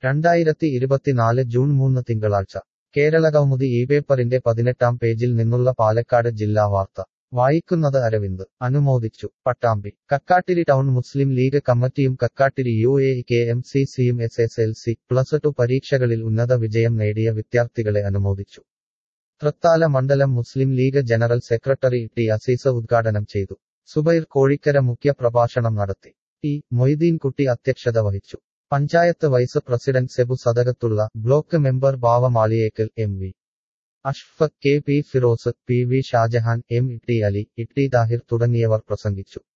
രണ്ടായിരത്തി ഇരുപത്തിനാല് ജൂൺ മൂന്ന് തിങ്കളാഴ്ച കേരളകൗമുദി ഈ പേപ്പറിന്റെ പതിനെട്ടാം പേജിൽ നിന്നുള്ള പാലക്കാട് ജില്ലാ വാർത്ത വായിക്കുന്നത് അരവിന്ദ് അനുമോദിച്ചു പട്ടാമ്പി കക്കാട്ടിരി ടൗൺ മുസ്ലിം ലീഗ് കമ്മിറ്റിയും Kakkattiri U A K M C സിയും S S L C plus two പരീക്ഷകളിൽ ഉന്നത വിജയം നേടിയ വിദ്യാർത്ഥികളെ അനുമോദിച്ചു തൃത്താല മണ്ഡലം Muslim League general secretary T Azeez ഉദ്ഘാടനം ചെയ്തു സുബൈർ കോഴിക്കര മുഖ്യ പ്രഭാഷണം നടത്തി ടി മൊയ്തീൻകുട്ടി അധ്യക്ഷത വഹിച്ചു panchayat vice president Sebu Sadakathulla block member Bavamaliyekkal M V Ashfa K P Firoz P V Shajahan M T Ali Itty Thahir തുടങ്ങിയവർ പ്രസംഗിച്ചു